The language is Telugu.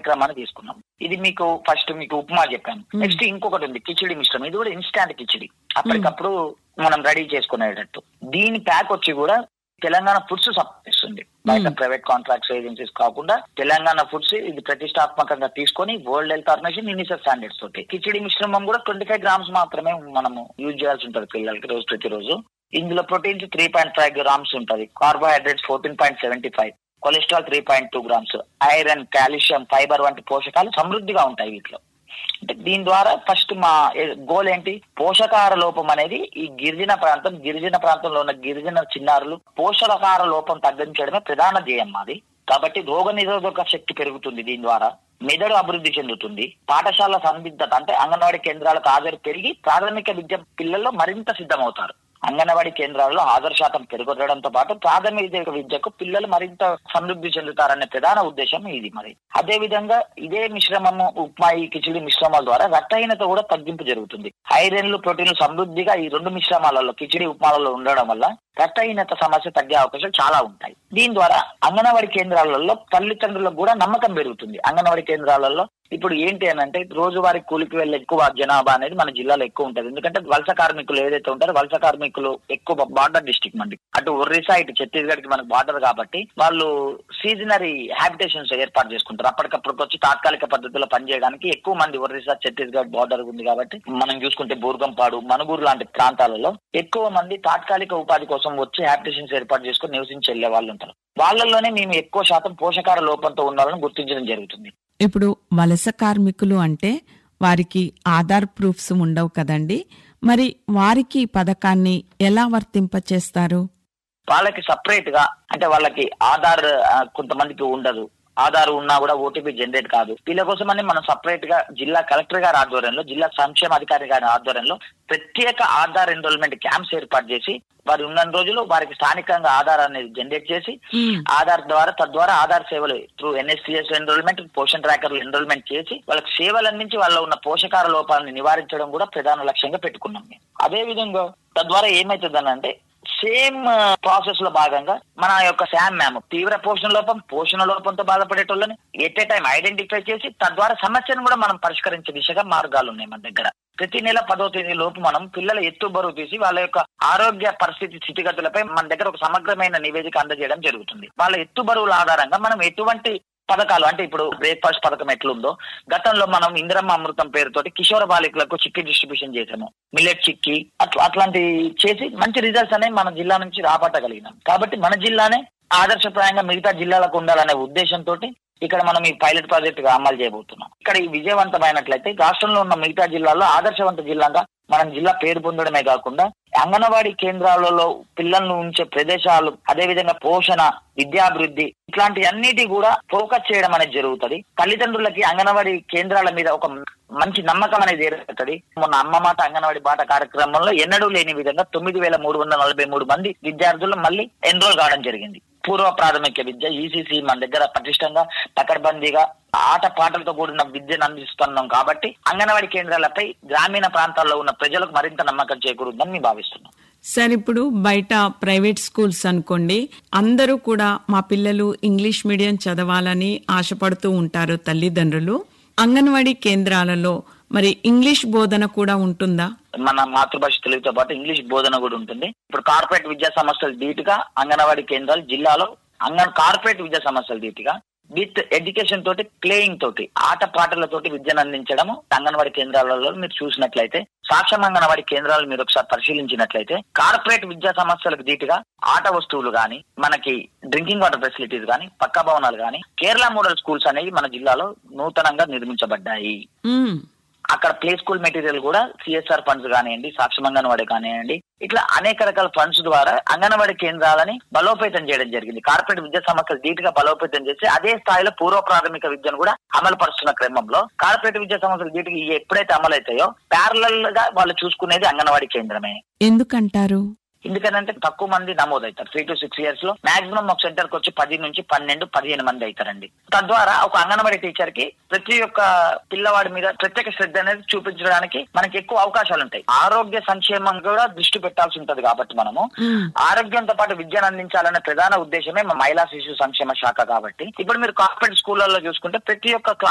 కార్యక్రమాన్ని తీసుకున్నాం ఇది మీకు ఫస్ట్ మీకు ఉప్మా చెప్పాను నెక్స్ట్ ఇంకొకటి ఉంది కిచిడి మిశ్రమం ఇది కూడా ఇన్స్టాంట్ కిచిడి అప్పటికప్పుడు మనం రెడీ చేసుకునేటట్టు దీని ప్యాక్ వచ్చి కూడా తెలంగాణ ఫుడ్స్ సప్లై చేస్తుంది బయట ప్రైవేట్ కాంట్రాక్ట్స్ ఏజెన్సీస్ కాకుండా తెలంగాణ ఫుడ్స్ ఇది ప్రతిష్టాత్మకంగా తీసుకొని World Health Organization UNICEF standards తోటి కిచిడి మిశ్రమం కూడా ట్వంటీ ఫైవ్ గ్రామ్స్ మాత్రమే మనము యూజ్ చేయాల్సి ఉంటుంది పిల్లలకి రోజు ప్రతిరోజు ఇందులో proteins three point five grams ఉంటుంది carbohydrates fourteen point seventy five cholesterol three point two grams iron calcium fibre వంటి పోషకాలు సమృద్ధిగా ఉంటాయి వీటిలో అంటే దీని ద్వారా ఫస్ట్ మా గోల్ ఏంటి పోషకాహార లోపం అనేది ఈ గిరిజన ప్రాంతం గిరిజన ప్రాంతంలో ఉన్న గిరిజన చిన్నారులు పోషకాహార లోపం తగ్గించడమే ప్రధాన ధ్యేయం మాది కాబట్టి రోగ నిరోధక శక్తి పెరుగుతుంది దీని ద్వారా మెదడు అభివృద్ధి చెందుతుంది పాఠశాల సందిగ్ధత అంటే అంగన్వాడీ కేంద్రాలకు హాజరు పెరిగి ప్రాథమిక విద్య పిల్లల్లో మరింత సిద్ధమవుతారు అంగన్వాడీ కేంద్రాల్లో హాజరు శాతం పెరుగుదడంతో పాటు ప్రాథమిక విద్యకు పిల్లలు మరింత సమృద్ధి చెందుతారనే ప్రధాన ఉద్దేశం ఇది మరి అదే విధంగా ఇదే మిశ్రమము ఉప్మా ఈ కిచిడి మిశ్రమాల ద్వారా రక్తహీనత కూడా తగ్గింపు జరుగుతుంది ఐరన్లు ప్రోటీన్లు సమృద్ధిగా ఈ రెండు మిశ్రమాలలో కిచిడి ఉప్మాలలో ఉండడం వల్ల రక్తహీనత సమస్య తగ్గే అవకాశాలు చాలా ఉంటాయి దీని ద్వారా అంగన్వాడీ కేంద్రాలలో తల్లిదండ్రులకు కూడా నమ్మకం పెరుగుతుంది అంగన్వాడీ కేంద్రాలలో ఇప్పుడు ఏంటి అని అంటే రోజువారీ కూలికి వెళ్ళే ఎక్కువ జనాభా అనేది మన జిల్లాలో ఎక్కువ ఉంటుంది ఎందుకంటే వలస కార్మికులు ఏదైతే ఉంటారో వలస కార్మికులు ఎక్కువ బార్డర్ డిస్టిక్ మండి అటు ఒరిస్సా ఇటు ఛత్తీస్గఢ్ కి మనకు బార్డర్ కాబట్టి వాళ్ళు సీజనరీ హ్యాబిటేషన్స్ ఏర్పాటు చేసుకుంటారు అప్పటికప్పుడు వచ్చి తాత్కాలిక పద్ధతిలో పనిచేయడానికి ఎక్కువ మంది ఒరిస్సా ఛత్తీస్గఢ్ బార్డర్ ఉంది కాబట్టి మనం చూసుకుంటే బూర్గంపాడు మనుగూరు లాంటి ప్రాంతాలలో ఎక్కువ మంది తాత్కాలిక ఉపాధి కోసం వచ్చి హ్యాబిటేషన్స్ ఏర్పాటు చేసుకుని నివసించి వెళ్లే వాళ్ళు ఉంటారు వాళ్ళల్లోనే మేము ఎక్కువ శాతం పోషకాహార లోపంతో ఉన్న వాళ్ళని గుర్తించడం జరుగుతుంది ఇప్పుడు వలస కార్మికులు అంటే వారికి ఆధార్ ప్రూఫ్స్ ఉండవు కదండి మరి వారికి ఈ పథకాన్ని ఎలా వర్తింపచేస్తారు వాళ్ళకి సపరేట్ గా అంటే వాళ్ళకి ఆధార్ ఆ, కొంతమందికి ఉండదు ఆధార్ ఉన్నా కూడా ఓటీపీ జనరేట్ కాదు వీళ్ళ కోసమని మనం సపరేట్ గా జిల్లా కలెక్టర్ గారి ఆధ్వర్యంలో జిల్లా సంక్షేమ అధికారి గారి ఆధ్వర్యంలో ప్రత్యేక ఆధార్ ఎన్రోల్మెంట్ క్యాంప్స్ ఏర్పాటు చేసి వారు ఉన్న రోజులు వారికి స్థానికంగా ఆధార్ అనేది జనరేట్ చేసి ఆధార్ ద్వారా తద్వారా ఆధార్ సేవలు through NSTS enrolment Poshan tracker enrolment చేసి వాళ్ళకి సేవలు అందించి వాళ్ళ ఉన్న పోషకాహార లోపాలను నివారించడం కూడా ప్రధాన లక్ష్యంగా పెట్టుకున్నాం మేము అదే విధంగా తద్వారా ఏమైతుందని అంటే సేమ్ ప్రాసెస్ లో భాగంగా మన యొక్క శామ్ మ్యామ్ తీవ్ర పోషణ లోపం పోషణ లోపంతో బాధపడేటోళ్ళని ఎట్ ఏ టైం ఐడెంటిఫై చేసి తద్వారా సమస్యను కూడా మనం పరిష్కరించే దిశగా మార్గాలు ఉన్నాయి మన దగ్గర ప్రతి నెల పదో తేదీ లోపు మనం పిల్లల ఎత్తు బరువు తీసి వాళ్ళ యొక్క ఆరోగ్య పరిస్థితి స్థితిగతులపై మన దగ్గర ఒక సమగ్రమైన నివేదిక అందజేయడం జరుగుతుంది వాళ్ళ ఎత్తు బరువుల ఆధారంగా మనం ఎటువంటి పథకాలు అంటే ఇప్పుడు బ్రేక్ఫాస్ట్ పథకం ఎట్లుందో గతంలో మనం ఇందిరమ్మ అమృతం పేరుతోటి కిషోర బాలికలకు చిక్కీ డిస్ట్రిబ్యూషన్ చేసాము మిల్లెట్ చిక్కీ అట్లా అట్లాంటి చేసి మంచి రిజల్ట్స్ అనేవి మన జిల్లా నుంచి రాబట్టగలిగినాం కాబట్టి మన జిల్లానే ఆదర్శప్రాయంగా మిగతా జిల్లాలకు ఉండాలనే ఉద్దేశంతో ఇక్కడ మనం ఈ పైలట్ ప్రాజెక్ట్ గా అమలు చేయబోతున్నాం ఇక్కడ ఈ విజయవంతమైనట్లయితే రాష్ట్రంలో ఉన్న మిగతా జిల్లాల్లో ఆదర్శవంత జిల్లాగా మనం జిల్లా పేరు పొందడమే కాకుండా అంగన్వాడీ కేంద్రాలలో పిల్లలను ఉంచే ప్రదేశాలు అదే విధంగా పోషణ విద్యాభివృద్ధి ఇట్లాంటి అన్నిటి కూడా ఫోకస్ చేయడం అనేది జరుగుతుంది తల్లిదండ్రులకి అంగన్వాడీ కేంద్రాల మీద ఒక మంచి నమ్మకం అనేది ఏర్పడుతుంది మొన్న అమ్మ మాట అంగన్వాడీ బాట కార్యక్రమంలో ఎన్నడూ లేని విధంగా తొమ్మిది వేల మూడు వందల నలభై మూడు మంది విద్యార్థులు మళ్ళీ ఎన్రోల్ కావడం జరిగింది పూర్వ ప్రాథమిక విద్య ఈసీసీ మన దగ్గర పటిష్టంగా పకడ్బందీగా ఆట పాటలతో కూడిన విద్యను అందిస్తున్నాం కాబట్టి అంగన్వాడీ కేంద్రాలపై గ్రామీణ ప్రాంతాల్లో ఉన్న ప్రజలకు మరింత నమ్మకం చేకూరుద్దని మేము భావిస్తున్నాం సార్ ఇప్పుడు బయట ప్రైవేట్ స్కూల్స్ అనుకోండి అందరూ కూడా మా పిల్లలు ఇంగ్లీష్ మీడియం చదవాలని ఆశపడుతూ ఉంటారు తల్లిదండ్రులు అంగన్వాడీ కేంద్రాలలో మరి ఇంగ్లీష్ బోధన కూడా ఉంటుందా మన మాతృభాష తెలుగుతో పాటు ఇంగ్లీష్ బోధన కూడా ఉంటుంది ఇప్పుడు కార్పొరేట్ విద్యా సంస్థలు ధీటుగా అంగన్వాడీ కేంద్రాలు జిల్లాలో అంగన్ కార్పొరేట్ విద్యా సంస్థలు ధీటుగా విత్ ఎడ్యుకేషన్ తోటి ప్లేయింగ్ తోటి ఆట పాటలతోటి విద్యను అందించడము అంగన్వాడీ కేంద్రాలలో మీరు చూసినట్లయితే సాక్ష్యం అంగన్వాడీ కేంద్రాలు మీరు ఒకసారి పరిశీలించినట్లయితే కార్పొరేట్ విద్యా సంస్థలకు ధీటుగా ఆట వస్తువులు గాని మనకి డ్రింకింగ్ వాటర్ ఫెసిలిటీస్ గాని పక్కా భవనాలు గాని కేరళ మోడల్ స్కూల్స్ అనేవి మన జిల్లాలో నూతనంగా నిర్మించబడ్డాయి మ్మ్. అక్కడ ప్లే స్కూల్ మెటీరియల్ కూడా సిఎస్ఆర్ ఫండ్స్ కానివ్వండి సాక్షి అంగన్వాడీ కానివ్వండి ఇట్లా అనేక రకాల ఫండ్స్ ద్వారా అంగన్వాడీ కేంద్రాలని బలోపేతం చేయడం జరిగింది కార్పొరేట్ విద్యా సంస్థలు ధీటుగా బలోపేతం చేసి అదే స్థాయిలో పూర్వ ప్రాథమిక విద్యను కూడా అమలు పరుస్తున్న క్రమంలో కార్పొరేట్ విద్యా సంస్థలు ధీటుగా ఇవి ఎప్పుడైతే అమలవుతాయో ప్యారలల్ గా వాళ్ళు చూసుకునేది అంగన్వాడీ కేంద్రమే ఎందుకంటారు ఎందుకంటే తక్కువ మంది నమోదవుతారు త్రీ టు సిక్స్ ఇయర్స్ లో మాక్సిమం ఒక సెంటర్ కి వచ్చి పది నుంచి పన్నెండు పదిహేను మంది అవుతారండి తద్వారా ఒక అంగన్వాడీ టీచర్ కి ప్రతి ఒక్క పిల్లవాడి మీద ప్రత్యేక శ్రద్ధ అనేది చూపించడానికి మనకి ఎక్కువ అవకాశాలు ఉంటాయి ఆరోగ్య సంక్షేమం కూడా దృష్టి పెట్టాల్సి ఉంటది కాబట్టి మనము మ్మ్. ఆరోగ్యంతో పాటు విద్యను అందించాలనే ప్రధాన ఉద్దేశమే మా మహిళా శిశు సంక్షేమ శాఖ కాబట్టి ఇప్పుడు మీరు కార్పొరేట్ స్కూళ్ళల్లో చూసుకుంటే ప్రతి ఒక్క క్లాస్